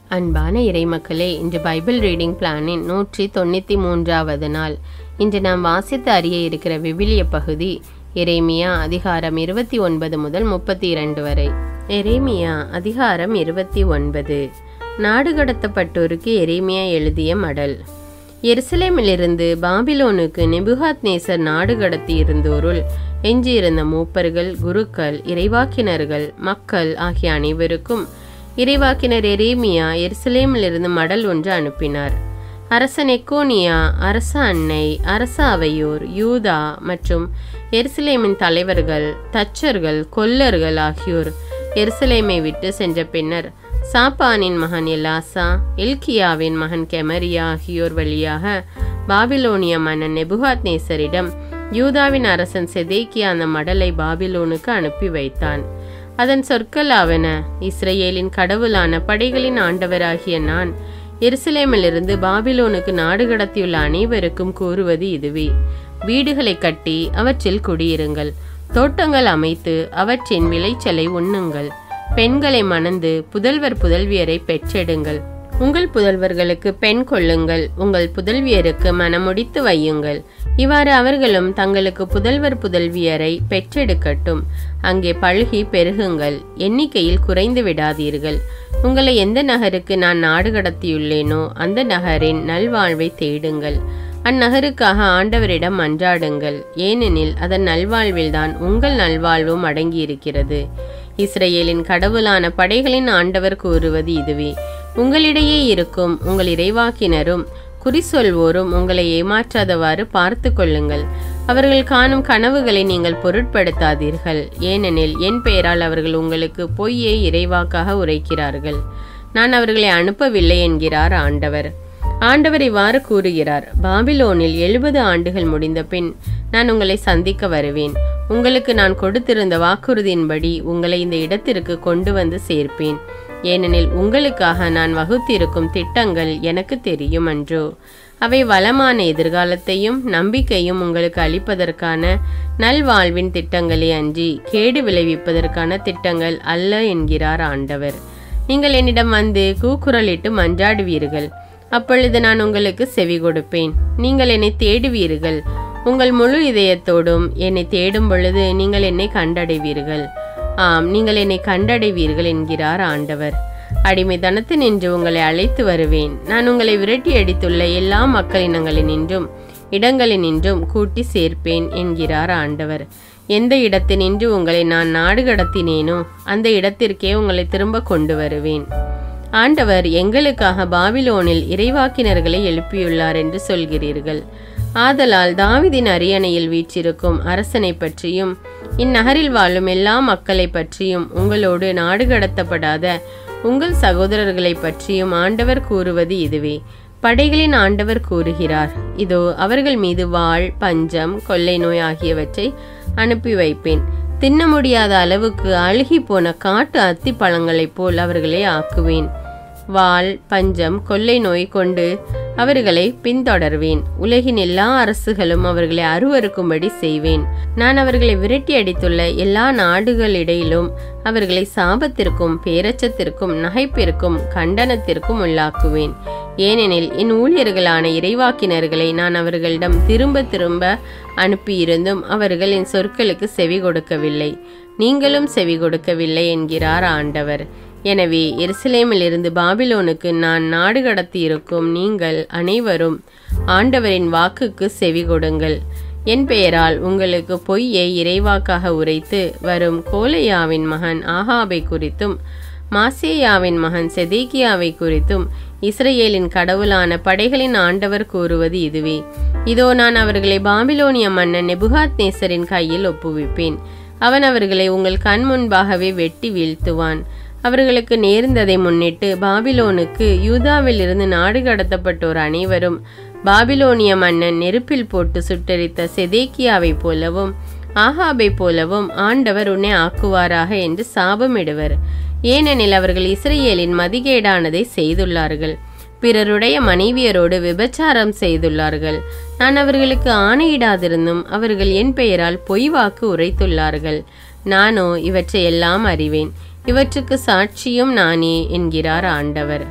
அன்பான இறைமக்களே இன்று Bible reading பிளானின் நூற்றி தொண்ணூற்றி மூன்றாவது நாள் இன்று நாம் வாசித்து அறிய இருக்கிற விவிலிய பகுதி எரேமியா அதிகாரம் இருபத்தி ஒன்பது முதல் முப்பத்தி இரண்டு வரை எரேமியா அதிகாரம் இருபத்தி ஒன்பது நாடு கடத்தப்பட்டோருக்கு எரேமியா எழுதிய மடல் எருசலேமிலிருந்து பாபிலோனுக்கு நெபுகாத் நேசர் நாடு கடத்தி இருந்தோருள் எஞ்சியிருந்த மூப்பர்கள் குருக்கள் இறைவாக்கினர்கள் மக்கள் ஆகிய அனைவருக்கும் இறைவாக்கினர் எரேமியா எருசலேமிலிருந்து மடல் ஒன்று அனுப்பினார் அரசன் எக்கோனியா அரச அன்னை அரச அவையோர் யூதா மற்றும் எருசலேமின் தலைவர்கள் தச்சர்கள் கொல்லர்கள் ஆகியோர் எருசலேமை விட்டு சென்ற பின்னர் சாப்பானின் மகன் எலாசா எல்கியாவின் மகன் கெமரியா ஆகியோர் வழியாக பாபிலோனிய மன்னன் நெபுகாத் நேசரிடம் யூதாவின் அரசன் செதேக்கியா அந்த மடலை பாபிலோனுக்கு அனுப்பி வைத்தான் அதன் சொற்களாவன இஸ்ரேலின் கடவுளான படைகளின் ஆண்டவராகிய நான் எருசலேமிலிருந்து பாபிலோனுக்கு நாடு கடத்தியுள்ள அனைவருக்கும் கூறுவது இதுவே வீடுகளை கட்டி அவற்றில் குடியிருங்கள் தோட்டங்கள் அமைத்து அவற்றின் விளைச்சலை உண்ணுங்கள் பெண்களை மணந்து புதல்வர் புதல்வியரை பெற்றெடுங்கள் உங்கள் புதல்வர்களுக்கு பெண் கொள்ளுங்கள் உங்கள் புதல்வியருக்கு மனமுடித்து வையுங்கள் இவ்வாறு அவர்களும் தங்களுக்கு புதல்வர் புதல்வியரை பெற்றெடுக்கட்டும் அங்கே பழுகி பெருகுங்கள் எண்ணிக்கையில் குறைந்து விடாதீர்கள் உங்களை எந்த நகருக்கு நான் நாடு கடத்தியுள்ளேனோ அந்த நகரின் நல்வாழ்வை தேடுங்கள் அந்நகருக்காக ஆண்டவரிடம் மன்றாடுங்கள் ஏனெனில் அதன் நல்வாழ்வில்தான் உங்கள் நல்வாழ்வும் அடங்கியிருக்கிறது இஸ்ரேலின் கடவுளான படைகளின் ஆண்டவர் கூறுவது இதுவே உங்களிடையே இருக்கும் உங்கள் இறைவாக்கினரும் குறி சொல்வோரும் உங்களை ஏமாற்றாதவாறு பார்த்து கொள்ளுங்கள் அவர்கள் காணும் கனவுகளை நீங்கள் பொருட்படுத்தாதீர்கள் ஏனெனில் என் பெயரால் அவர்கள் உங்களுக்கு பொய்யை இறைவாக்காக உரைக்கிறார்கள் நான் அவர்களை அனுப்பவில்லை என்கிறார் ஆண்டவர் ஆண்டவர் இவ்வாறு கூறுகிறார் பாபிலோனில் எழுபது ஆண்டுகள் முடிந்த பின் நான் உங்களை சந்திக்க வருவேன் உங்களுக்கு நான் கொடுத்திருந்த வாக்குறுதியின்படி உங்களை இந்த இடத்திற்கு கொண்டு வந்து சேர்ப்பேன் ஏனெனில் உங்களுக்காக நான் வகுத்திருக்கும் திட்டங்கள் எனக்கு தெரியும் அன்றோ அவை வளமான எதிர்காலத்தையும் நம்பிக்கையும் உங்களுக்கு அளிப்பதற்கான நல்வாழ்வின் திட்டங்களே அன்றி கேடு விளைவிப்பதற்கான திட்டங்கள் அல்ல என்கிறார் ஆண்டவர் நீங்கள் என்னிடம் வந்து கூக்குரலிட்டு மன்றாடுவீர்கள் அப்பொழுது நான் உங்களுக்கு செவி கொடுப்பேன் நீங்கள் என்னை தேடுவீர்கள் உங்கள் முழு இதயத்தோடும் என்னை தேடும் பொழுது நீங்கள் என்னை கண்டடைவீர்கள் ஆம் நீங்கள் என்னை கண்டடைவீர்கள் என்கிறார் ஆண்டவர் அடிமைத்தனத்து நின்று உங்களை அழைத்து வருவேன் நான் உங்களை விரட்டி அடித்துள்ள எல்லா மக்களினங்களினின்றும் இடங்களினின்றும் கூட்டி சேர்ப்பேன் என்கிறார் ஆண்டவர் எந்த இடத்தினின்று உங்களை நான் நாடு கடத்தினேனோ அந்த இடத்திற்கே உங்களை திரும்ப கொண்டு வருவேன் ஆண்டவர் எங்களுக்காக பாபிலோனில் இறைவாக்கினர்களை எழுப்பியுள்ளார் என்று சொல்கிறீர்கள் ஆதலால் தாவிதின் அரியணையில் வீற்றிருக்கும் அரசனை பற்றியும் இந்நகரில் வாழும் எல்லா மக்களை பற்றியும் உங்களோடு நாடு கடத்தப்படாத உங்கள் சகோதரர்களை பற்றியும் ஆண்டவர் கூறுவது இதுவே படைகளின் ஆண்டவர் கூறுகிறார் இதோ அவர்கள் மீது வாழ் பஞ்சம் கொள்ளை நோய் ஆகியவற்றை அனுப்பி வைப்பேன் தின்ன முடியாத அளவுக்கு அழுகி போன காட்டு அத்தி பழங்களைப் போல் அவர்களை ஆக்குவேன் வாள் பஞ்சம் கொள்ளை நோய் கொண்டு அவர்களை பின்தொடர்வேன் உலகின் எல்லா அரசுகளும் அவர்களை அருவறுக்கும்படி செய்வேன் நான் அவர்களை விரட்டி அடித்துள்ள எல்லா நாடுகளிடையிலும் அவர்களை சாபத்திற்கும் பேரச்சத்திற்கும் நகைப்பிற்கும் கண்டனத்திற்கும் உள்ளாக்குவேன் ஏனெனில் என் ஊழியர்களான இறைவாக்கினர்களை நான் அவர்களிடம் திரும்ப திரும்ப அனுப்பியிருந்தும் அவர்கள் என் சொற்களுக்கு செவி கொடுக்கவில்லை நீங்களும் செவி கொடுக்கவில்லை என்கிறார் ஆண்டவர் எனவே எருசலேமிலிருந்து பாபிலோனுக்கு நான் நாடு கடத்தியிருக்கும் நீங்கள் அனைவரும் ஆண்டவரின் வாக்குக்கு செவி கொடுங்கள் என் பெயரால் உங்களுக்கு பொய்யை இறைவாக்காக உரைத்து வரும் கோலையாவின் மகன் ஆகாபை குறித்தும் மாசேயாவின் மகன் செதேக்கியாவை குறித்தும் இஸ்ரேலின் கடவுளான படைகளின் ஆண்டவர் கூறுவது இதுவே இதோ நான் அவர்களை பாபிலோனிய மன்னன் நெபுகாத் நேசரின் கையில் ஒப்புவிப்பேன் அவன் அவர்களை உங்கள் கண் முன்பாகவே வெட்டி வீழ்த்துவான் அவர்களுக்கு நேர்ந்ததை முன்னிட்டு பாபிலோனுக்கு யூதாவிலிருந்து நாடு கடத்தப்பட்டோர் அனைவரும் பாபிலோனிய மன்னன் நெருப்பில் போட்டு சுட்டரித்த செதேக்கியாவைப் போலவும் ஆகாபை போலவும் ஆண்டவர் உன்னை ஆக்குவாராக என்று சாபமிடுவர் ஏனெனில் அவர்கள் இஸ்ரேலின் மதிகேடானதை செய்துள்ளார்கள் பிறருடைய மனைவியரோடு விபச்சாரம் செய்துள்ளார்கள் நான் அவர்களுக்கு ஆணையிடாதிருந்தும் அவர்கள் என் பெயரால் பொய் வாக்கு உரைத்துள்ளார்கள் நானோ இவற்றை எல்லாம் அறிவேன் இவற்றுக்கு சாட்சியும் நானே என்கிறார் ஆண்டவர்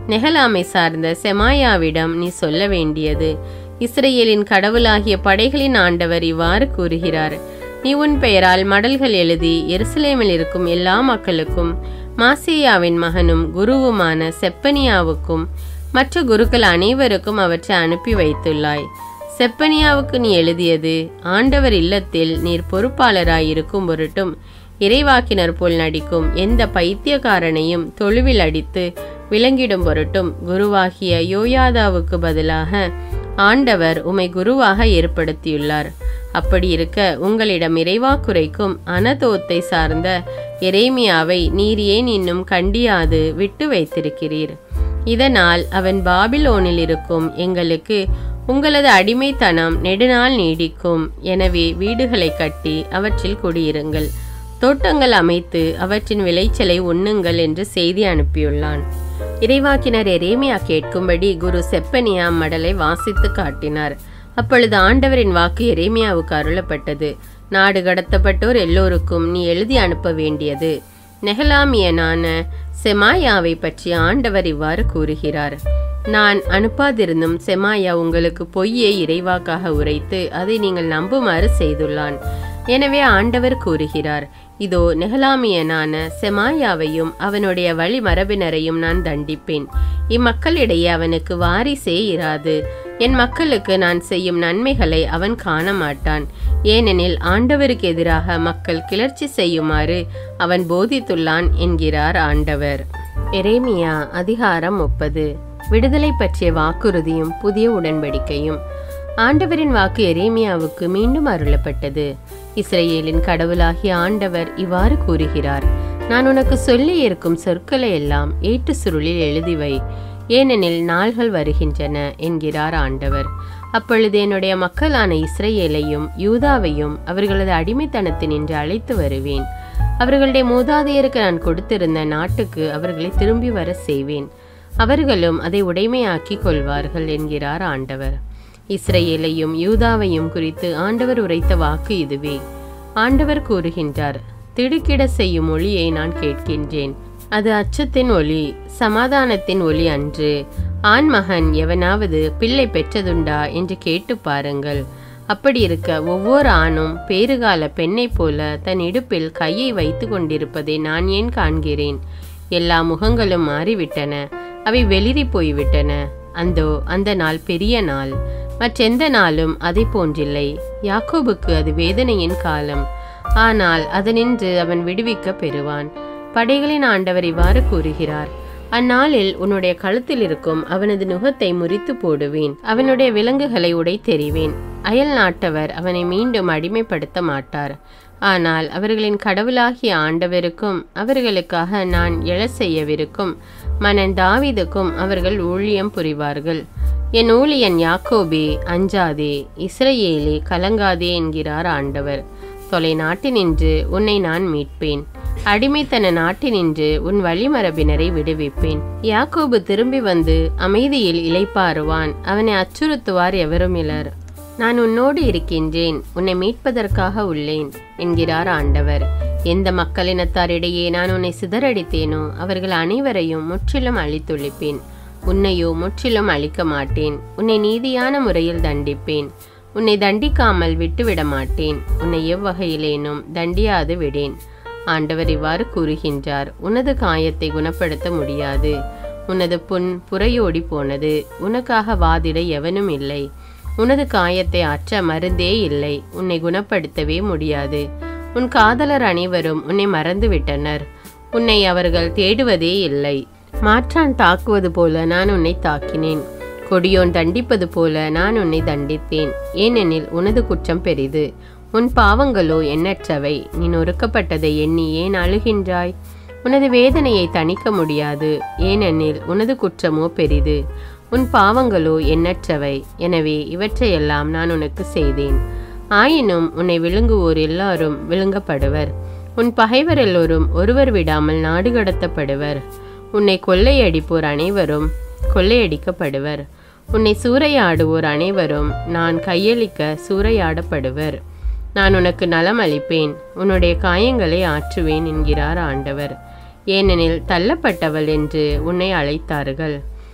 நெகலாமை சார்ந்த செமாயாவிடம் நீ சொல்ல வேண்டியது இஸ்ரேலின் கடவுளாகிய படைகளின் ஆண்டவர் இவ்வாறு கூறுகிறார் நீ உன் பெயரால் மடல்கள் எழுதி எருசலேமில் இருக்கும் எல்லா மக்களுக்கும் மாசேயாவின் மகனும் குருவுமான செப்பனியாவுக்கும் மற்ற குருக்கள் அனைவருக்கும் அவற்றை அனுப்பி வைத்துள்ளாய் செப்பனியாவுக்கு நீ எழுதியது ஆண்டவர் இல்லத்தில் நீர் பொறுப்பாளராய் இருக்கும் பொருட்டும் இறைவாக்கினர் போல் நடிக்கும் எந்த பைத்தியக்காரனையும் தொழுவில் அடித்து விளங்கிடும் பொருட்டும் குருவாகிய யோயாதாவுக்கு பதிலாக ஆண்டவர் உமை குருவாக ஏற்படுத்தியுள்ளார் அப்படி இருக்க உங்களிடம் இறைவாக்குரைக்கும் அனதோத்தை சார்ந்த எரேமியாவை நீர் ஏன் இன்னும் கண்டியாது விட்டு வைத்திருக்கிறீர் இதனால் அவன் பாபிலோனில் இருக்கும் எங்களுக்கு உங்களது அடிமைத்தனம் நெடுநாள் நீடிக்கும் எனவே வீடுகளை கட்டி அவற்றில் குடியிருங்கள் தோட்டங்கள் அமைத்து அவற்றின் விளைச்சலை உண்ணுங்கள் என்று செய்தி அனுப்பியுள்ளான் இறைவாக்கினர் எரேமியா கேட்கும்படி குரு செப்பனியா மடலை வாசித்து காட்டினார் அப்பொழுது ஆண்டவரின் வாக்கு எரேமியாவுக்கு அருளப்பட்டது நாடு கடத்தப்பட்டோர் எல்லோருக்கும் நீ எழுதி அனுப்ப வேண்டியது நெகலாமியனான செமாயாவை பற்றி ஆண்டவர் இவ்வாறு கூறுகிறார் நான் அனுப்பாதிருந்தும் செமாயா உங்களுக்கு பொய்யை இறைவாக்காக உரைத்து அதை நீங்கள் நம்புமாறு செய்துள்ளான் எனவே ஆண்டவர் கூறுகிறார் இதோ நெகலாமியனான செமாயாவையும் அவனுடைய வழி மரபினரையும் நான் தண்டிப்பேன் இம்மக்களிடையே அவனுக்கு வாரிசே இராது என் மக்களுக்கு நான் செய்யும் நன்மைகளை அவன் காண மாட்டான் ஏனெனில் ஆண்டவருக்கு எதிராக மக்கள் கிளர்ச்சி செய்யுமாறு அவன் போதித்துள்ளான் என்கிறார் ஆண்டவர் எரேமியா அதிகாரம் முப்பது விடுதலை பற்றிய வாக்குறுதியும் புதிய உடன்படிக்கையும் ஆண்டவரின் வாக்கு எரேமியாவுக்கு மீண்டும் அருளப்பட்டது இஸ்ரேலின் கடவுளாகிய ஆண்டவர் இவ்வாறு கூறுகிறார் நான் உனக்கு சொல்லி இருக்கும் சொற்களை எல்லாம் ஏட்டு சுருளில் எழுதி வை ஏனெனில் நாள்கள் வருகின்றன என்கிறார் ஆண்டவர் அப்பொழுது என்னுடைய மக்களான இஸ்ரேலையும் யூதாவையும் அவர்களது அடிமைத்தனத்தினின்று அழைத்து வருவேன் அவர்களுடைய மூதாதையருக்கு நான் கொடுத்திருந்த நாட்டுக்கு அவர்களை திரும்பி வர செய்வேன் அவர்களும் அதை உடைமையாக்கி கொள்வார்கள் என்கிறார் ஆண்டவர் இஸ்ரேலையும் யூதாவையும் குறித்து ஆண்டவர் உரைத்த வாக்கு இதுவே ஆண்டவர் கூறுகின்றார் திடுக்கிட செய்யும் ஒளியை நான் கேட்கின்றேன் அது அச்சத்தின் ஒளி சமாதானத்தின் ஒளி அன்று ஆண்மகன் எவனாவது பிள்ளை பெற்றதுண்டா என்று கேட்டு பாருங்கள் அப்படி இருக்க ஒவ்வொரு ஆணும் பேறுகால பெண்ணைப் போல தன் இடுப்பில் கையை வைத்து கொண்டிருப்பதை நான் ஏன் காண்கிறேன் எல்லா முகங்களும் மாறிவிட்டன அவை வெளிரி போய்விட்டன அந்தோ அந்த நாள் பெரிய நாள் மற்றெந்த நாளும் அதை போன்றில்லை யாக்கோபுக்கு அது வேதனையின் காலம் ஆனால் அதனின்று அவன் விடுவிக்க பெறுவான் படைகளின் ஆண்டவர் இவ்வாறு கூறுகிறார் அந்நாளில் உன்னுடைய கழுத்தில் இருக்கும் அவனது நுகத்தை முறித்து போடுவேன் அவனுடைய விலங்குகளை உடை தெரிவேன் அயல் நாட்டவர் அவனை மீண்டும் அடிமைப்படுத்த மாட்டார் ஆனால் அவர்களின் கடவுளாகிய ஆண்டவருக்கும் அவர்களுக்காக நான் எழ செய்யவிருக்கும் மன்னன் தாவீதுக்கும் அவர்கள் ஊழியம் புரிவார்கள் என் ஊழியன் யாக்கோபே அஞ்சாதே இஸ்ரேலே கலங்காதே என்கிறார் ஆண்டவர் தொலை நாட்டினின்று உன்னை நான் மீட்பேன் அடிமைத்தன நாட்டினின்று உன் வழிமரபினரை விடுவிப்பேன் யாக்கோபு திரும்பி வந்து அமைதியில் இளைப்பாறுவான் அவனை அச்சுறுத்துவார் எவரும் இலர் நான் உன்னோடு இருக்கின்றேன் உன்னை மீட்பதற்காக உள்ளேன் என்கிறார் ஆண்டவர் எந்த மக்களினத்தாரிடையே நான் உன்னை சிதறடித்தேனோ அவர்கள் அனைவரையும் முற்றிலும் அழித்தொழிப்பேன் உன்னையோ முற்றிலும் அழிக்க மாட்டேன் உன்னை நீதியான முறையில் தண்டிப்பேன் உன்னை தண்டிக்காமல் விட்டுவிட மாட்டேன் உன்னை எவ்வகையிலேனும் தண்டியாது விடேன் ஆண்டவர் இவ்வாறு கூறுகின்றார் உனது காயத்தை குணப்படுத்த முடியாது உனது புண் புறையோடி போனது உனக்காக வாதிட எவனும் இல்லை உனது காயத்தை ஆற்ற மருந்தே இல்லை உன்னை குணப்படுத்தவே முடியாது உன் காதலர் அனைவரும் உன்னை மறந்து விட்டனர் உன்னை அவர்கள் தேடுவதே இல்லை மாற்றான் தாக்குவது போல நான் உன்னை தாக்கினேன் கொடியோன் தண்டிப்பது போல நான் உன்னை தண்டித்தேன் ஏனெனில் உனது குற்றம் பெரிது உன் பாவங்களோ எண்ணற்றவை நீ நொறுக்கப்பட்டதை எண்ணி ஏன் அழுகின்றாய் உனது வேதனையை தணிக்க முடியாது ஏனெனில் உனது குற்றமோ பெரிது உன் பாவங்களோ எண்ணற்றவை எனவே இவற்றையெல்லாம் நான் உனக்கு செய்தேன் ஆயினும் உன்னை விழுங்குவோர் எல்லாரும் விழுங்கப்படுவர் உன் பகைவர் எல்லோரும் ஒருவர் விடாமல் நாடு கடத்தப்படுவர் உன்னை கொள்ளையடிப்போர் அனைவரும் கொள்ளையடிக்கப்படுவர் உன்னை சூறையாடுவோர் அனைவரும் நான் கையளிக்க சூறையாடப்படுவர் நான் உனக்கு நலம் அளிப்பேன் உன்னுடைய காயங்களை ஆற்றுவேன் என்கிறார் ஆண்டவர் ஏனெனில் தள்ளப்பட்டவள் என்று உன்னை அழைத்தார்கள்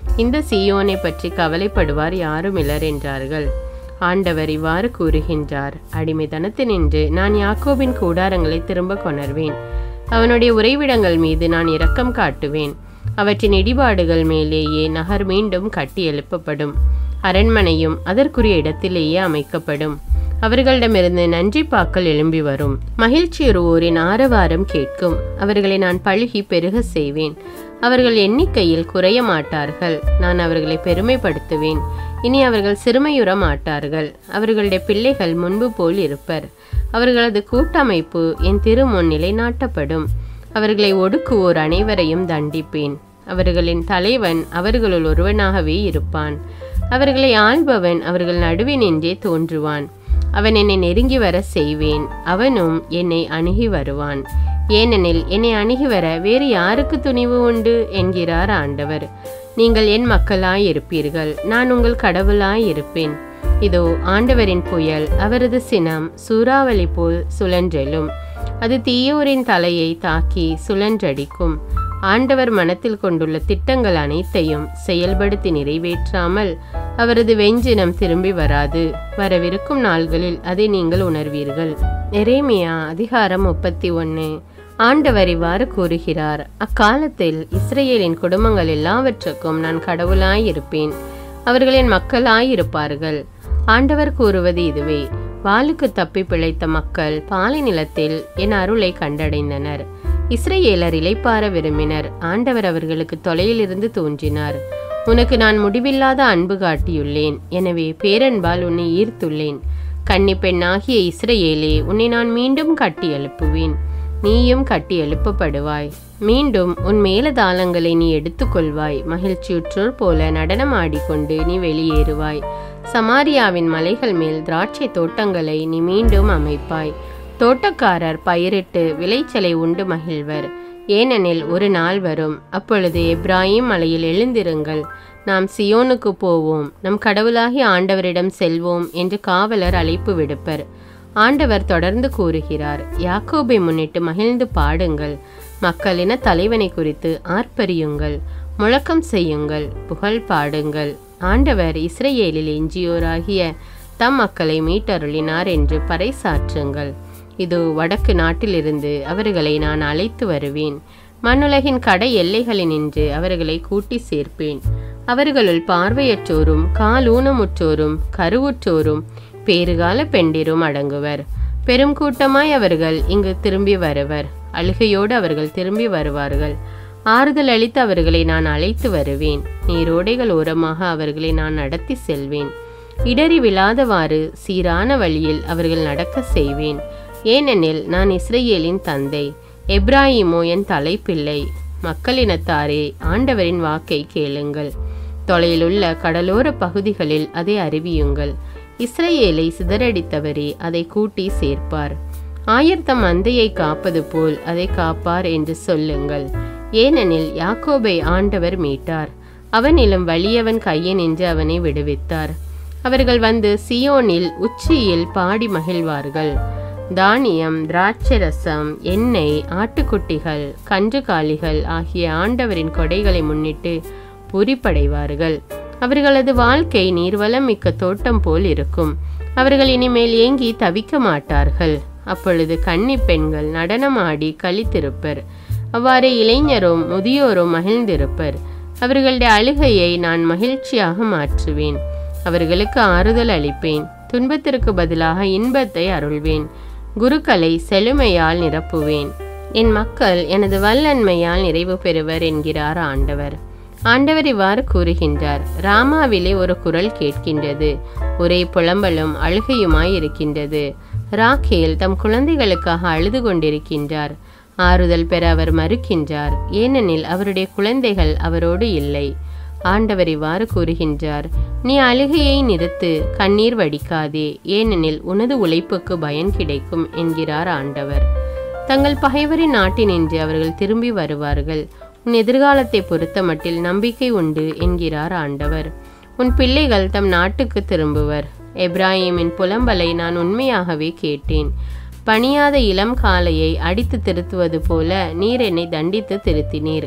இந்த சீயோனை பற்றி கவலைப்படுவார் யாரும் இலர் என்றார்கள் ஆண்டவர் இவ்வாறு கூறுகின்றார் அடிமைத்தனத்தினின்று நான் யாக்கோபின் கூடாரங்களை திரும்ப கொணர்வேன் அவனுடைய உறைவிடங்கள் மீது நான் இரக்கம் காட்டுவேன் அவற்றின் இடிபாடுகள் மேலேயே நகர் மீண்டும் கட்டி எழுப்பப்படும் அரண்மனையும் அதற்குரிய இடத்திலேயே அமைக்கப்படும் அவர்களிடமிருந்து நன்றி பாக்கள் எழும்பி வரும் மகிழ்ச்சியுறுவோரின் ஆரவாரம் கேட்கும் அவர்களை நான் பழுகி பெருக செய்வேன் அவர்கள் எண்ணிக்கையில் குறைய மாட்டார்கள் நான் அவர்களை பெருமைப்படுத்துவேன் இனி அவர்கள் சிறுமையுற மாட்டார்கள் அவர்களுடைய பிள்ளைகள் முன்பு போல் இருப்பர் அவர்களது கூட்டமைப்பு என் திருமுன் நிலைநாட்டப்படும் அவர்களை ஒடுக்குவோர் அனைவரையும் தண்டிப்பேன் அவர்களின் தலைவன் அவர்களுள் ஒருவனாகவே இருப்பான் அவர்களை ஆள்பவன் அவர்கள் நடுவே நின்றே தோன்றுவான் அவன் என்னை நெருங்கி வர செய்வேன் அவனும் என்னை அணுகி வருவான் ஏனெனில் என்னை அணுகி வர வேறு யாருக்கு துணிவு உண்டு என்கிறார் ஆண்டவர் நீங்கள் என் மக்களாய் இருப்பீர்கள் நான் உங்கள் கடவுளாய் இருப்பேன் இதோ ஆண்டவரின் புயல் அவரது சினம் சூறாவளி போல் சுழன்றெழும் அது தீயோரின் தலையை தாக்கி சுழன்றடிக்கும் ஆண்டவர் மனத்தில் கொண்டுள்ள திட்டங்கள் அனைத்தையும் செயல்படுத்தி நிறைவேற்றாமல் அவரது வெஞ்சினம் திரும்பி வராது வரவிருக்கும் நாள்களில் அதை நீங்கள் உணர்வீர்கள் எரேமியா அதிகாரம் முப்பத்தி ஒன்று ஆண்டவர் இவ்வாறு கூறுகிறார் அக்காலத்தில் இஸ்ரேலின் குடும்பங்கள் எல்லாவற்றுக்கும் நான் கடவுளாய் இருப்பேன் அவர்களின் மக்களாய் இருப்பார்கள் ஆண்டவர் கூறுவது இதுவே வாளுக்கு தப்பி பிழைத்த மக்கள் பாலை நிலத்தில் என் அருளை கண்டடைந்தனர் இஸ்ரேலர் இலைப்பார விரும்பினர் ஆண்டவர் அவர்களுக்கு தொலையிலிருந்து தோன்றினார் உனக்கு நான் முடிவில்லாத அன்பு காட்டியுள்ளேன் எனவே பேரன்பால் உன்னை ஈர்த்துள்ளேன் கன்னி பெண்ணாகிய இஸ்ரேலே உன்னை நான் மீண்டும் கட்டி எழுப்புவேன் நீயும் கட்டி எழுப்பப்படுவாய் மீண்டும் உன் மேலதாளங்களை நீ எடுத்துக்கொள்வாய் மகிழ்ச்சியுற்றோர் போல நடனம் ஆடிக்கொண்டு நீ வெளியேறுவாய் சமாரியாவின் மலைகள் மேல் திராட்சை தோட்டங்களை நீ மீண்டும் அமைப்பாய் தோட்டக்காரர் பயிரிட்டு விளைச்சலை உண்டு மகிழ்வர் ஏனெனில் ஒரு நாள் வரும் அப்பொழுது எப்ராஹிம் மலையில் எழுந்திருங்கள் நாம் சியோனுக்கு போவோம் நம் கடவுளாகிய ஆண்டவரிடம் செல்வோம் என்று காவலர் அழைப்பு விடுப்பர் ஆண்டவர் தொடர்ந்து கூறுகிறார் யாக்கோபை முன்னிட்டு மகிழ்ந்து பாடுங்கள் மக்களின தலைவனை குறித்து ஆர்ப்பரியுங்கள் முழக்கம் செய்யுங்கள் புகழ் பாடுங்கள் ஆண்டவர் இஸ்ரேலில் எஞ்சியோராகிய தம் மக்களை மீட்டருளினார் என்று பறைசாற்றுங்கள் இது வடக்கு நாட்டிலிருந்து அவர்களை நான் அழைத்து வருவேன் மண்ணுலகின் கடை எல்லைகளினின்று அவர்களை கூட்டி சேர்ப்பேன் அவர்களுள் பார்வையற்றோரும் காலூனமுற்றோரும் கருவுற்றோரும் பேறுகால பெண்டிரும் அடங்குவர் பெரும் கூட்டமாய் அவர்கள் இங்கு திரும்பி வருவர் அழுகையோடு அவர்கள் திரும்பி வருவார்கள் ஆறுதல் அளித்து அவர்களை நான் அழைத்து வருவேன் நீரோடைகள் ஓரமாக அவர்களை நான் நடத்தி செல்வேன் இடறி விழாதவாறு சீரான வழியில் அவர்கள் நடக்க செய்வேன் ஏனெனில் நான் இஸ்ரேலின் தந்தை எப்ராஹிமோ என் தலைப்பிள்ளை மக்களினத்தாரே ஆண்டவரின் வாக்கை கேளுங்கள் தொலையிலுள்ள கடலோர பகுதிகளில் அதை அறிவியுங்கள் இஸ்ரேலை சிதறடித்தவரே அதை கூட்டி சேர்ப்பார் ஆயர்த்தம் மந்தையை காப்பது போல் அதை காப்பார் என்று சொல்லுங்கள் ஏனெனில் யாக்கோபை ஆண்டவர் மீட்டார் அவனிலும் வலியவன் கையனின்று அவனை விடுவித்தார் அவர்கள் வந்து சியோனில் உச்சியில் பாடி மகிழ்வார்கள் தானியம் திராட்சரசம் எண்ணெய் ஆட்டுக்குட்டிகள் கன்றுகாலிகள் ஆகிய ஆண்டவரின் கொடைகளை முன்னிட்டு பூரிப்படைவார்கள் அவர்களது வாழ்க்கை நீர்வளம் மிக்க தோட்டம் போல் இருக்கும் அவர்கள் இனிமேல் ஏங்கி தவிக்க மாட்டார்கள் அப்பொழுது கன்னி பெண்கள் நடனமாடி கழித்திருப்பர் அவ்வாறு இளைஞரும் முதியோரும் மகிழ்ந்திருப்பர் அவர்களுடைய அழுகையை நான் மகிழ்ச்சியாக மாற்றுவேன் அவர்களுக்கு ஆறுதல் அளிப்பேன் துன்பத்திற்கு பதிலாக இன்பத்தை அருள்வேன் குருக்களை செழுமையால் நிரப்புவேன் என் மக்கள் எனது வல்லன்மையால் நிறைவு பெறுவர் என்கிறார் ஆண்டவர் ஆண்டவர் இவ்வாறு கூறுகின்றார் ராமாவிலே ஒரு குரல் கேட்கின்றது ஒரே புலம்பலும் அழுகையுமாய் இருக்கின்றது ராக்கேல் தம் குழந்தைகளுக்காக அழுது கொண்டிருக்கின்றார் ஆறுதல் பெற அவர் மறுக்கின்றார் ஏனெனில் அவருடைய குழந்தைகள் அவரோடு இல்லை ஆண்டவர் இவ்வாறு கூறுகின்றார் நீ அழுகையை நிறுத்து கண்ணீர் வடிக்காதே ஏனெனில் உனது உழைப்புக்கு பயன் கிடைக்கும் என்கிறார் ஆண்டவர் தங்கள் பகைவரின் நாட்டினின்று அவர்கள் திரும்பி வருவார்கள் உன் எதிர்காலத்தை பொறுத்த மட்டில் நம்பிக்கை உண்டு என்கிறார் ஆண்டவர் உன் பிள்ளைகள் தம் நாட்டுக்கு திரும்புவர் எப்ராஹிமின் புலம்பலை நான் உண்மையாகவே கேட்டேன் பணியாத இளம் காளையை அடித்து திருத்துவது போல நீர் என்னை தண்டித்து திருத்தினீர்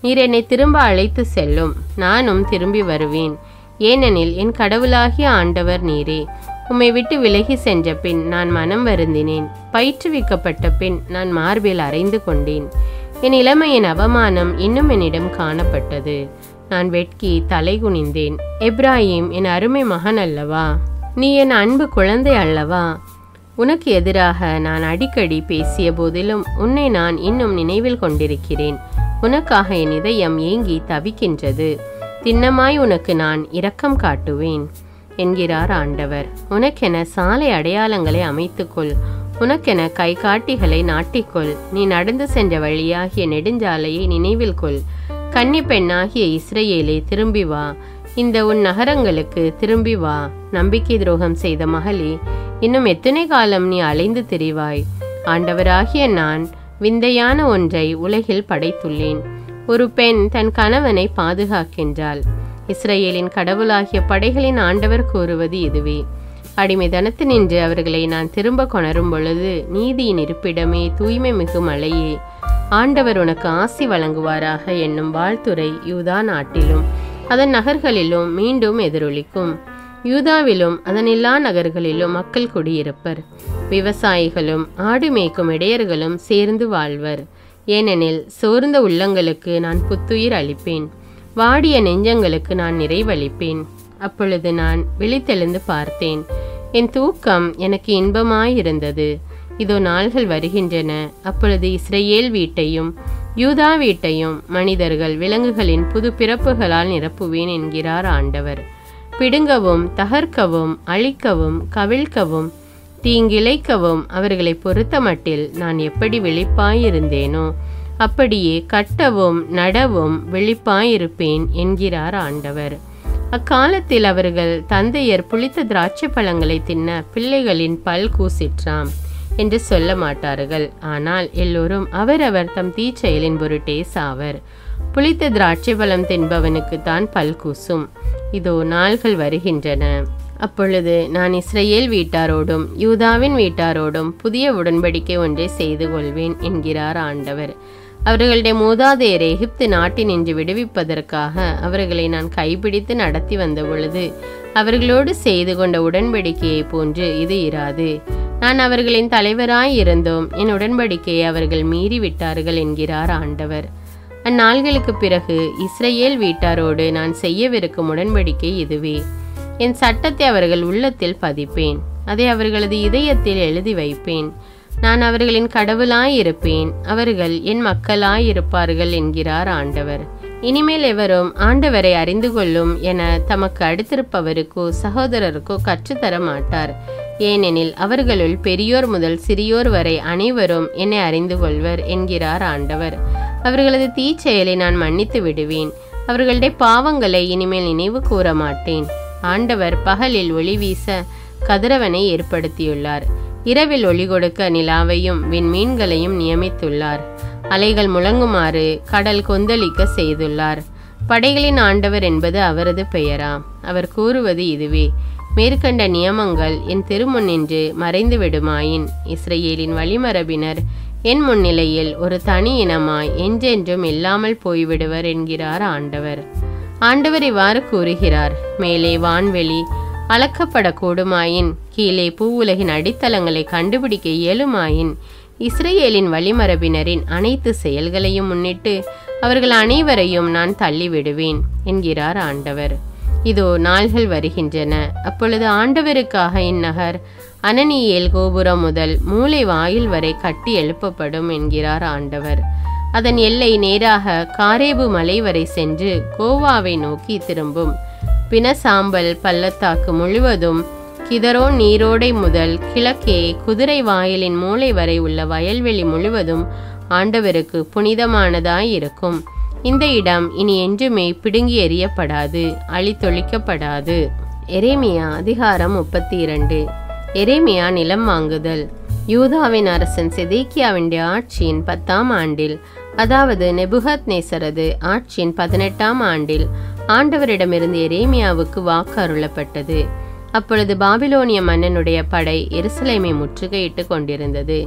நீர் என்னை திரும்ப அழைத்து செல்லும் நானும் திரும்பி வருவேன் ஏனெனில் என் கடவுளாகிய ஆண்டவர் நீரே உம்மை விட்டு விலகி சென்ற பின் நான் மனம் வருந்தினேன் பயிற்றுவிக்கப்பட்ட பின் நான் மார்பில் அறைந்து கொண்டேன் என் இளமையின் அவமானம் இன்னும் என்னிடம் காணப்பட்டது நான் வெட்கி தலை குனிந்தேன் எப்ராஹிம் என் அருமை மகன் அல்லவா நீ என் அன்பு குழந்தை அல்லவா உனக்கு எதிராக நான் அடிக்கடி பேசிய போதிலும் உன்னை நான் இன்னும் நினைவில் கொண்டிருக்கிறேன் உனக்காக என் இதயம் ஏங்கி தவிக்கின்றது திண்ணமாய் உனக்கு நான் இரக்கம் காட்டுவேன் என்கிறார் ஆண்டவர் உனக்கென சாலை அடையாளங்களை அமைத்துக்கொள் உனக்கென கை காட்டிகளை நாட்டிக்கொள் நீ நடந்து சென்ற வழியாகிய நெடுஞ்சாலையை நினைவில் கொள் கன்னி பெண்ணாகிய இஸ்ரேலே திரும்பி வா இந்த உன் நகரங்களுக்கு திரும்பி வா நம்பிக்கை துரோகம் செய்த மகளே இன்னும் எத்தனை காலம் நீ அலைந்து திரிவாய் ஆண்டவராகிய நான் விந்தையான ஒன்றை உலகில் படைத்துள்ளேன் ஒரு பெண் தன் கணவனை பாதுகாக்கின்றாள் இஸ்ரேலின் கடவுளாகிய படைகளின் ஆண்டவர் கூறுவது இதுவே அடிமைதனத்து நின்று அவர்களை நான் திரும்ப கொணரும் பொழுது நீதியின் இருப்பிடமே தூய்மை மிகு மலையே ஆண்டவர் உனக்கு ஆசி வழங்குவாராக என்னும் வாழ்த்துரை யூதா நாட்டிலும் அதன் நகர்களிலும் மீண்டும் எதிரொலிக்கும் யூதாவிலும் அதன் எல்லா நகர்களிலும் மக்கள் குடியிருப்பர் விவசாயிகளும் ஆடு மேய்க்கும் இடையர்களும் சேர்ந்து வாழ்வர் ஏனெனில் சோர்ந்த உள்ளங்களுக்கு நான் புத்துயிர் அளிப்பேன் வாடிய நெஞ்சங்களுக்கு நான் நிறைவளிப்பேன் அப்பொழுது நான் விழித்தெழுந்து பார்த்தேன் என் தூக்கம் எனக்கு இன்பமாயிருந்தது இதோ நாள்கள் வருகின்றன அப்பொழுது இஸ்ரேல் வீட்டையும் யூதா வீட்டையும் மனிதர்கள் விலங்குகளின் புது பிறப்புகளால் நிரப்புவேன் என்கிறார் ஆண்டவர் பிடுங்கவும் தகர்க்கவும் அழிக்கவும் கவிழ்க்கவும் தீங்கிழைக்கவும் அவர்களை பொறுத்தமட்டில் நான் எப்படி விழிப்பாயிருந்தேனோ அப்படியே கட்டவும் நடவும் விழிப்பாயிருப்பேன் என்கிறார் ஆண்டவர் அக்காலத்தில் அவர்கள் தந்தையர் புளித்த திராட்சை பழங்களை தின்ன பிள்ளைகளின் பல் கூசிற்றாம் என்று சொல்ல மாட்டார்கள் ஆனால் எல்லோரும் அவரவர் தம் தீச்செயலின் பொருட்டே சாவர் புளித்த திராட்சை பழம் தின்பவனுக்கு தான் பல் கூசும் இதோ நாள்கள் வருகின்றன அப்பொழுது நான் இஸ்ரேல் வீட்டாரோடும் யூதாவின் வீட்டாரோடும் புதிய உடன்படிக்கை ஒன்றை செய்து கொள்வேன் என்கிறார் ஆண்டவர் அவர்களுடைய மூதாதையரை எகிப்து நாட்டினின்று விடுவிப்பதற்காக அவர்களை நான் கைப்பிடித்து நடத்தி வந்த பொழுது அவர்களோடு செய்து கொண்ட உடன்படிக்கையை போன்று இது இராது நான் அவர்களின் தலைவராய் இருந்தோம் என் உடன்படிக்கையை அவர்கள் மீறி விட்டார்கள் என்கிறார் ஆண்டவர் அந்நாள்களுக்கு பிறகு இஸ்ரேல் வீட்டாரோடு நான் செய்யவிருக்கும் உடன்படிக்கை இதுவே என் சட்டத்தை அவர்கள் உள்ளத்தில் பதிப்பேன் அதை அவர்களது இதயத்தில் எழுதி வைப்பேன் நான் அவர்களின் கடவுளாய் இருப்பேன் அவர்கள் என் மக்களாய் இருப்பார்கள் என்கிறார் ஆண்டவர் இனிமேல் எவரும் ஆண்டவரை அறிந்து கொள்ளும் என தமக்கு அடுத்திருப்பவருக்கோ சகோதரருக்கோ கற்றுத்தர மாட்டார் ஏனெனில் அவர்களுள் பெரியோர் முதல் சிறியோர் வரை அனைவரும் என்னை அறிந்து கொள்வர் என்கிறார் ஆண்டவர் அவர்களது தீச்செயலை நான் மன்னித்து விடுவேன் அவர்களுடைய பாவங்களை இனிமேல் நினைவு கூற மாட்டேன் ஆண்டவர் பகலில் ஒளி வீச கதிரவனை ஏற்படுத்தியுள்ளார் இரவில் ஒளி கொடுக்க நிலாவையும் விண்மீன்களையும் நியமித்துள்ளார் அலைகள் முழங்குமாறு கடல் கொந்தளிக்க செய்துள்ளார் படைகளின் ஆண்டவர் என்பது அவரது பெயராம் அவர் கூறுவது இதுவே மேற்கண்ட நியமங்கள் என் திருமுன்னின்று மறைந்து விடுமாயின் இஸ்ரேலின் வழிமரபினர் என் முன்னிலையில் ஒரு தனி இனமாய் என்றென்றும் இல்லாமல் போய்விடுவர் என்கிறார் ஆண்டவர் ஆண்டவர் இவ்வாறு கூறுகிறார் மேலே வான்வெளி அளக்கப்படக்கூடுமாயின் கீழே பூவுலகின் அடித்தளங்களை கண்டுபிடிக்க இயலுமாயின் இஸ்ரேலின் வழிமரபினரின் அனைத்து செயல்களையும் முன்னிட்டு அவர்கள் அனைவரையும் நான் தள்ளிவிடுவேன் என்கிறார் ஆண்டவர் இதோ நாள்கள் வருகின்றன அப்பொழுது ஆண்டவருக்காக இந்நகர் அனனியேல் கோபுரம் முதல் மூளை வாயில் வரை கட்டி எழுப்பப்படும் என்கிறார் ஆண்டவர் அதன் எல்லை நேராக காரேபு மலை வரை சென்று கோவாவை நோக்கி திரும்பும் பினசாம்பல் பள்ளத்தாக்கு முழுவதும் கிதரோ நீரோடை முதல் கிழக்கே குதிரை வாயிலின் மூளை வரை உள்ள வயல்வெளி முழுவதும் ஆண்டவருக்கு புனிதமானதாய் இருக்கும் இந்த இடம் இனி என்றுமே பிடுங்கி எறியப்படாது அழித்தொழிக்கப்படாது எரேமியா அதிகாரம் முப்பத்தி இரண்டு எரேமியா நிலம் வாங்குதல் யூதாவின் அரசன் செதேக்கியாவின் ஆட்சியின் பத்தாம் ஆண்டில் அதாவது நெபுகத் நேசரது ஆட்சியின் பதினெட்டாம் ஆண்டில் ஆண்டவரிடமிருந்து எரேமியாவுக்கு வாக்கு அருளப்பட்டது அப்பொழுது பாபிலோனிய மன்னனுடைய படை எருசலேமை முற்றுகையிட்டு கொண்டிருந்தது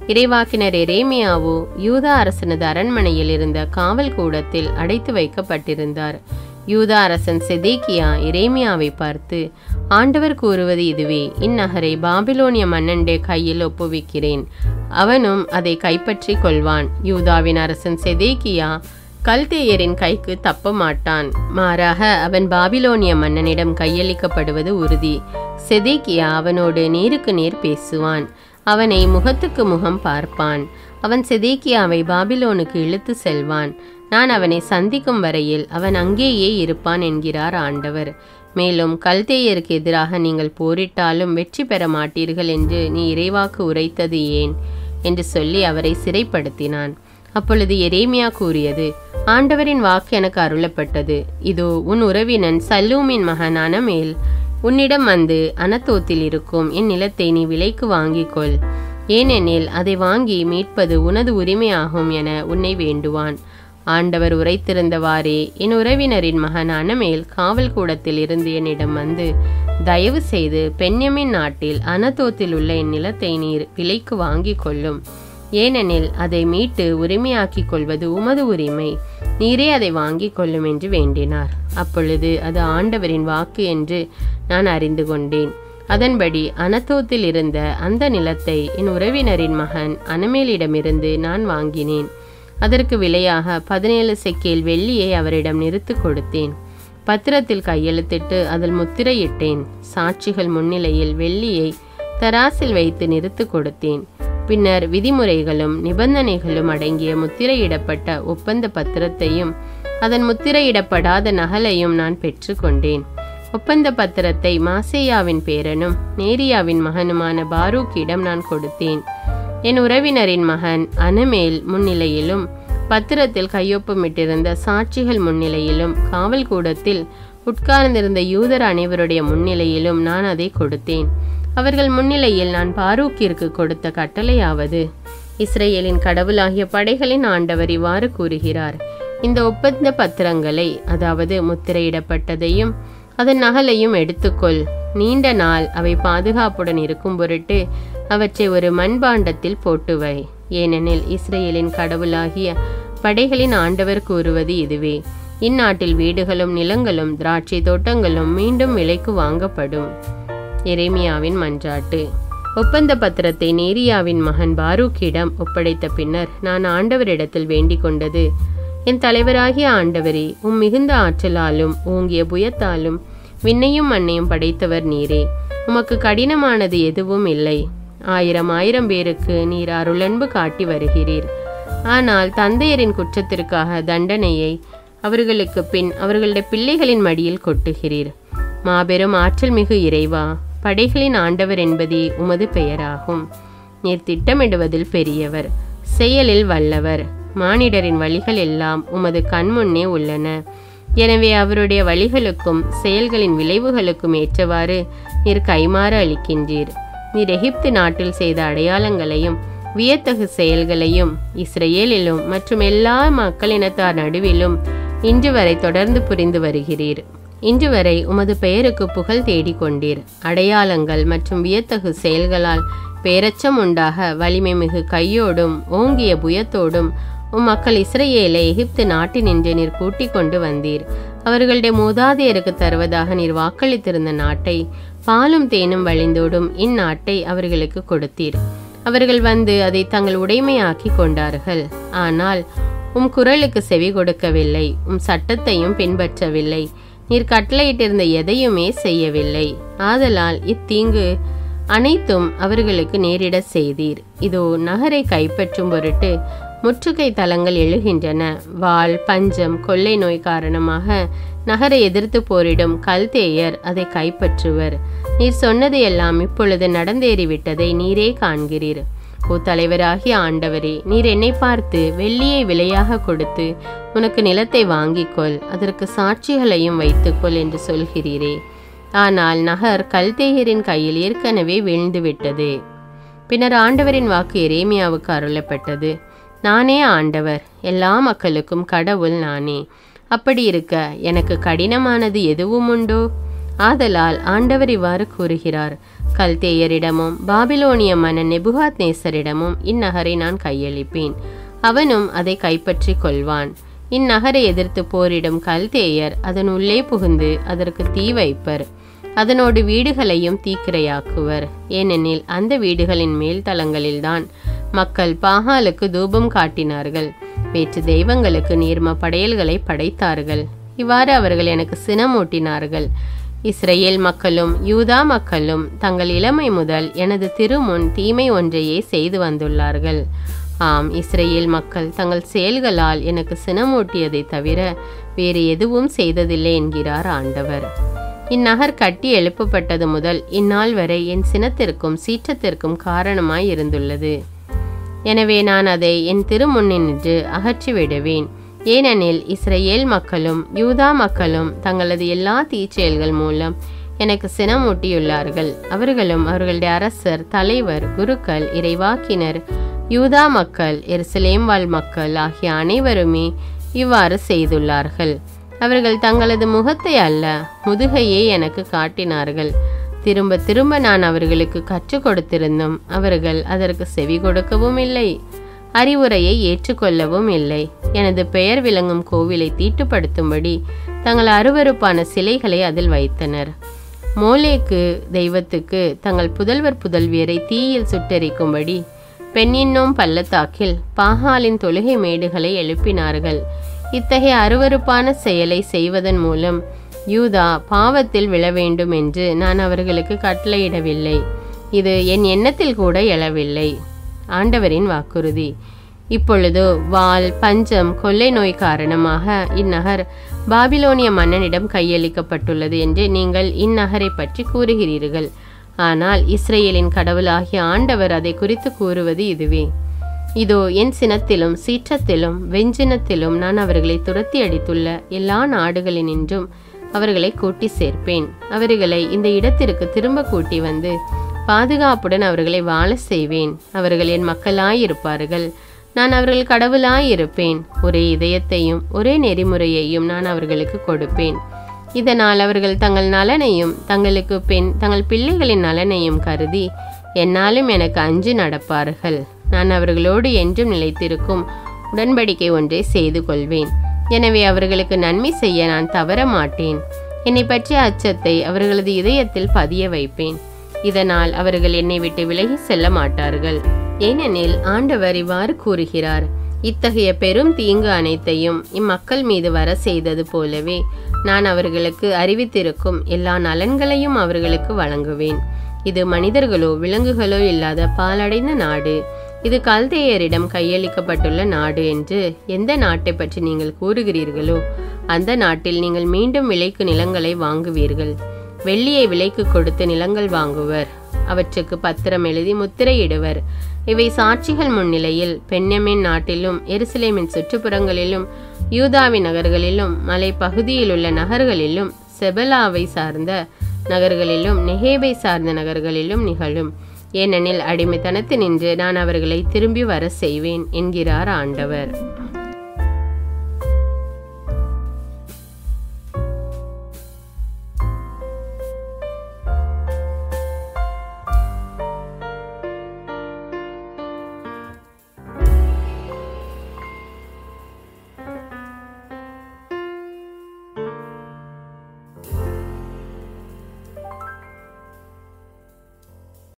இறைவாக்கினர் எரேமியாவோ யூதா அரசனது அரண்மனையில் இருந்த காவல் கூடத்தில் அடைத்து வைக்கப்பட்டிருந்தார் யூதா அரசன் செதேக்கியா எரேமியாவை பார்த்து ஆண்டவர் கூறுவது இதுவே இந்நகரை பாபிலோனிய மன்னன்டே கையில் ஒப்புவிக்கிறேன் அவனும் அதை கைப்பற்றி கொள்வான் யூதாவின் அரசன் செதேக்கியா கல்தேயரின் கைக்கு தப்ப மாட்டான் மாறாக அவன் பாபிலோனிய மன்னனிடம் கையளிக்கப்படுவது உறுதி செதேக்கியா அவனோடு நேருக்கு நேர் பேசுவான் அவனை முகத்துக்கு முகம் பார்ப்பான் அவன் செதேக்கியாவை பாபிலோனுக்கு இழுத்து செல்வான் நான் அவனை சந்திக்கும் வரையில் அவன் அங்கேயே இருப்பான் என்கிறார் ஆண்டவர் மேலும் கல்தேயருக்கு எதிராக நீங்கள் போரிட்டாலும் வெற்றி பெற மாட்டீர்கள் என்று நீ இறைவாக்கு உரைத்தது ஏன் என்று சொல்லி அவரை சிறைப்படுத்தினான் அப்பொழுது எரேமியா கூறியது ஆண்டவரின் வாக்கு எனக்கு அருளப்பட்டது இதோ உன் உறவினன் சல்லூமின் மகனான மேல் உன்னிடம் வந்து அனத்தோத்தில் இருக்கும் என் நிலத்தை நீ விலைக்கு வாங்கிக் கொள் ஏனெனில் அதை வாங்கி மீட்பது உனது உரிமையாகும் என உன்னை வேண்டுவான் ஆண்டவர் உரைத்திருந்தவாறே என் உறவினரின் மகனான மேல் காவல் கூடத்தில் இருந்து என்னிடம் வந்து தயவு செய்து பெண்யமின் நாட்டில் அனதோத்தில் உள்ள என் நிலத்தை நீர் விலைக்கு வாங்கிக் கொள்ளும் ஏனெனில் அதை மீட்டு உரிமையாக்கிக் கொள்வது உமது உரிமை நீரே அதை வாங்கிக் கொள்ளும் என்று வேண்டினார் அப்பொழுது அது ஆண்டவரின் வாக்கு என்று நான் அறிந்து கொண்டேன் அதன்படி அனத்தோத்தில் இருந்த அந்த நிலத்தை என் உறவினரின் மகன் அனமேலிடமிருந்து நான் வாங்கினேன் அதற்கு விலையாக பதினேழு செக்கேல் வெள்ளியை அவரிடம் நிறுத்து கொடுத்தேன் பத்திரத்தில் கையெழுத்திட்டு அதில் முத்திரையிட்டேன் சாட்சிகள் முன்னிலையில் வெள்ளியை தராசில் வைத்து நிறுத்து கொடுத்தேன் பின்னர் விதிமுறைகளும் நிபந்தனைகளும் அடங்கிய முத்திரையிடப்பட்ட ஒப்பந்த பத்திரத்தையும் அதன் முத்திரையிடப்படாத நகலையும் நான் பெற்றுக்கொண்டேன் ஒப்பந்த பத்திரத்தை மாசேயாவின் பேரனும் நேரியாவின் மகனுமான பாரூக்கிடம் நான் கொடுத்தேன் என் உறவினரின் மகன் அனுமேல் முன்னிலையிலும் பத்திரத்தில் கையொப்பமிட்டிருந்த சாட்சிகள் முன்னிலையிலும் காவல் கூடத்தில் உட்கார்ந்திருந்த யூதர் அனைவருடைய முன்னிலையிலும் நான் அதை கொடுத்தேன் அவர்கள் முன்னிலையில் நான் பாரூக்கிற்கு கொடுத்த கட்டளையாவது இஸ்ரேலின் கடவுளாகிய படைகளின் ஆண்டவர் இவ்வாறு கூறுகிறார் இந்த ஒப்பந்த பத்திரங்களை அதாவது முத்திரையிடப்பட்டதையும் அதன் நகலையும் எடுத்துக்கொள் நீண்ட நாள் அவை பாதுகாப்புடன் இருக்கும் பொருட்டு அவற்றை ஒரு மண்பாண்டத்தில் போட்டு வை ஏனெனில் இஸ்ரேலின் கடவுளாகிய படைகளின் ஆண்டவர் கூறுவது இதுவே இந்நாட்டில் வீடுகளும் நிலங்களும் திராட்சை தோட்டங்களும் மீண்டும் விலைக்கு வாங்கப்படும் எரேமியாவின் மன்றாட்டு ஒப்பந்த பத்திரத்தை நேரியாவின் மகன் பாரூக்கிடம் ஒப்படைத்த பின்னர் நான் ஆண்டவரிடத்தில் வேண்டிக் கொண்டது என் தலைவராகிய ஆண்டவரே உம் மிகுந்த ஆற்றலாலும் ஓங்கிய புயத்தாலும் விண்ணையும் மண்ணையும் படைத்தவர் நீரே உமக்கு கடினமானது எதுவும் இல்லை ஆயிரம் ஆயிரம் பேருக்கு நீர் அருளன்பு காட்டி வருகிறீர் ஆனால் தந்தையரின் குற்றத்திற்காக தண்டனையை அவர்களுக்கு பின் அவர்களுடைய பிள்ளைகளின் மடியில் கொட்டுகிறீர் மாபெரும் ஆற்றல் மிகு இறைவா படைகளின் ஆண்டவர் என்பதே உமது பெயராகும் நீர் திட்டமிடுவதில் பெரியவர் செயலில் வல்லவர் மானிடரின் வழிகள் எல்லாம் உமது கண்முன்னே உள்ளன எனவே அவருடைய வழிகளுக்கும் செயல்களின் விளைவுகளுக்கும் ஏற்றவாறு நீர் கைமாற அளிக்கின்றீர் நீர் எகிப்து நாட்டில் செய்த அடையாளங்களையும் வியத்தகு செயல்களையும் இஸ்ரேலிலும் மற்றும் எல்லா மக்களினத்தார் நடுவிலும் இன்று வரை தொடர்ந்து புரிந்து வருகிறீர் இன்று வரை உமது பெயருக்கு புகழ் தேடிக்கொண்டீர் அடையாளங்கள் மற்றும் வியத்தகு செயல்களால் பேரச்சம் உண்டாக வலிமை மிகு கையோடும் ஓங்கிய புயத்தோடும் உம் மக்கள் இஸ்ரேலை எகிப்து நாட்டினின்று நீர் கூட்டிக் கொண்டு வந்தீர் அவர்களுடைய மூதாதையருக்கு தருவதாக நீர் வாக்களித்திருந்த நாட்டை பாலும் தேனும் வழிந்தோடும் இந்நாட்டை அவர்களுக்கு கொடுத்தீர் அவர்கள் வந்து அதை தங்கள் உடைமையாக்கி கொண்டார்கள் ஆனால் உம் குரலுக்கு செவி கொடுக்கவில்லை உம் சட்டத்தையும் பின்பற்றவில்லை நீர் கட்டளையிட்டிருந்த எதையுமே செய்யவில்லை ஆதலால் இத்தீங்கு அனைத்தும் அவர்களுக்கு நேரிட செய்தீர் இதோ நகரை கைப்பற்றும் பொருட்டு முற்றுகை தலங்கள் எழுகின்றன வாள் பஞ்சம் கொள்ளை நோய் காரணமாக நகரை எதிர்த்து போரிடும் கல்தேயர் அதை கைப்பற்றுவர் நீர் சொன்னதையெல்லாம் இப்பொழுது நடந்தேறிவிட்டதை நீரே காண்கிறீர் ஓ தலைவராகிய ஆண்டவரே நீர் என்னை பார்த்து வெள்ளியை விலையாக கொடுத்து உனக்கு நிலத்தை வாங்கிக்கொள் அதற்கு சாட்சிகளையும் வைத்துக்கொள் என்று சொல்கிறீரே ஆனால் நகர் கல்தேயரின் கையில் ஏற்கனவே வீழ்ந்துவிட்டது பின்னர் ஆண்டவரின் வாக்கு எரேமியாவுக்கு அருளப்பட்டது நானே ஆண்டவர் எல்லா மக்களுக்கும் கடவுள் நானே அப்படி இருக்க எனக்கு கடினமானது எதுவும் உண்டோ ஆதலால் ஆண்டவர் இவ்வாறு கூறுகிறார் கல்தேயரிடமும் பாபிலோனிய மன்னன் நெபுகாத் நேசரிடமும் இந்நகரை நான் கையளிப்பேன் அவனும் அதை கைப்பற்றி கொள்வான் இந்நகரை எதிர்த்து போரிடும் கல்தேயர் அதன் உள்ளே புகுந்து அதற்கு தீ வைப்பர் அதனோடு வீடுகளையும் தீக்கிரையாக்குவர் ஏனெனில் அந்த வீடுகளின் மேல் தளங்களில்தான் மக்கள் பாகாலுக்கு தூபம் காட்டினார்கள் வேற்று தெய்வங்களுக்கு நீர்ம படையல்களை படைத்தார்கள் இவ்வாறு அவர்கள் எனக்கு சினமூட்டினார்கள் இஸ்ரேல் மக்களும் யூதா மக்களும் தங்கள் இளமை முதல் எனது திருமுன் தீமை ஒன்றையே செய்து வந்துள்ளார்கள் ஆம் இஸ்ரேல் மக்கள் தங்கள் செயல்களால் எனக்கு சினமூட்டியதை தவிர வேறு எதுவும் செய்ததில்லை என்கிறார் ஆண்டவர் இந்நகர் கட்டி எழுப்பப்பட்டது முதல் இந்நாள் வரை என் சினத்திற்கும் சீற்றத்திற்கும் காரணமாய் இருந்துள்ளது எனவே நான் அதை என் திருமுன்னின்று அகற்றி விடுவேன் ஏனெனில் இஸ்ரேல் மக்களும் யூதா மக்களும் தங்களது எல்லா தீச்செயல்கள் மூலம் எனக்கு சினமூட்டியுள்ளார்கள் அவர்களும் அவர்களுடைய அரசர் தலைவர் குருக்கள் இறைவாக்கினர் யூதா மக்கள் எருசலேம் வாழ் மக்கள் ஆகிய அனைவருமே இவ்வாறு செய்துள்ளார்கள் அவர்கள் தங்களது முகத்தை அல்ல முதுகையே எனக்கு காட்டினார்கள் திரும்ப திரும்ப நான் அவர்களுக்கு கற்றுக் கொடுத்திருந்தும் அவர்கள் அதற்கு செவி கொடுக்கவும் இல்லை அறிவுரையை ஏற்றுக்கொள்ளவும் இல்லை எனது பெயர் விளங்கும் கோவிலை தீட்டுப்படுத்தும்படி தங்கள் அருவருப்பான சிலைகளை அதில் வைத்தனர் மோலேக்கு தெய்வத்துக்கு தங்கள் புதல்வர் புதல்வியரை தீயில் சுட்டெரிக்கும்படி பெண்ணின்னும் பள்ளத்தாக்கில் பாகாலின் தொழுகை மேடுகளை எழுப்பினார்கள் இத்தகைய அருவருப்பான செயலை செய்வதன் மூலம் யூதா பாவத்தில் விழ வேண்டும் என்று நான் அவர்களுக்கு கட்டளையிடவில்லை இது என் எண்ணத்தில் கூட எழவில்லை ஆண்டவரின் வாக்குறுதி இப்பொழுது வாள் பஞ்சம் கொள்ளை நோய் காரணமாக இந்நகர் பாபிலோனிய மன்னனிடம் கையளிக்கப்பட்டுள்ளது என்று நீங்கள் இந்நகரை பற்றி கூறுகிறீர்கள் ஆனால் இஸ்ரேலின் கடவுளாகிய ஆண்டவர் அதை குறித்து கூறுவது இதுவே இதோ என் சினத்திலும் சீற்றத்திலும் வெஞ்சினத்திலும் நான் அவர்களை துரத்தி அடித்துள்ள எல்லா நாடுகளினின்றும் அவர்களை கூட்டி சேர்ப்பேன் அவர்களை இந்த இடத்திற்கு திரும்ப கூட்டி வந்து பாதுகாப்புடன் அவர்களை வாழ செய்வேன் அவர்கள் என் மக்களாயிருப்பார்கள் நான் அவர்கள் கடவுளாயிருப்பேன் ஒரே இதயத்தையும் ஒரே நெறிமுறையையும் நான் அவர்களுக்கு கொடுப்பேன் இதனால் அவர்கள் தங்கள் நலனையும் தங்களுக்கு பெண் தங்கள் பிள்ளைகளின் நலனையும் கருதி என்னாலும் எனக்கு அஞ்சு நடப்பார்கள் நான் அவர்களோடு என்றும் நிலைத்திருக்கும் உடன்படிக்கை ஒன்றை செய்து கொள்வேன் எனவே அவர்களுக்கு நன்மை செய்ய நான் தவற மாட்டேன் என்னை பற்றிய அச்சத்தை அவர்களது இதயத்தில் பதிய வைப்பேன் இதனால் அவர்கள் என்னை விட்டு விலகி செல்ல மாட்டார்கள் ஏனெனில் ஆண்டவர் இவ்வாறு கூறுகிறார் இத்தகைய பெரும் தீங்கு அனைத்தையும் இம்மக்கள் மீது வர செய்தது போலவே நான் அவர்களுக்கு அறிவித்திருக்கும் எல்லா நலன்களையும் அவர்களுக்கு வழங்குவேன் இது மனிதர்களோ விலங்குகளோ இல்லாத பாலடைந்த நாடு இது கல்தேயரிடம் கையளிக்கப்பட்டுள்ள நாடு என்று எந்த நாட்டை பற்றி நீங்கள் கூறுகிறீர்களோ அந்த நாட்டில் நீங்கள் மீண்டும் விலைக்கு நிலங்களை வாங்குவீர்கள் வெள்ளியை விலைக்கு கொடுத்து நிலங்கள் வாங்குவர் அவற்றுக்கு பத்திரம் எழுதி முத்திரையிடுவர் இவை சாட்சிகள் முன்னிலையில் பெண்யமின் நாட்டிலும் எருசலேமின் சுற்றுப்புறங்களிலும் யூதாவின் நகர்களிலும் மலை பகுதியிலுள்ள நகர்களிலும் செபலாவை சார்ந்த நகர்களிலும் நெகேபை சார்ந்த நகர்களிலும் நிகழும் ஏனெனில் அடிமைத்தனத்து நின்று நான் அவர்களை திரும்பி வர செய்வேன் என்கிறார் ஆண்டவர்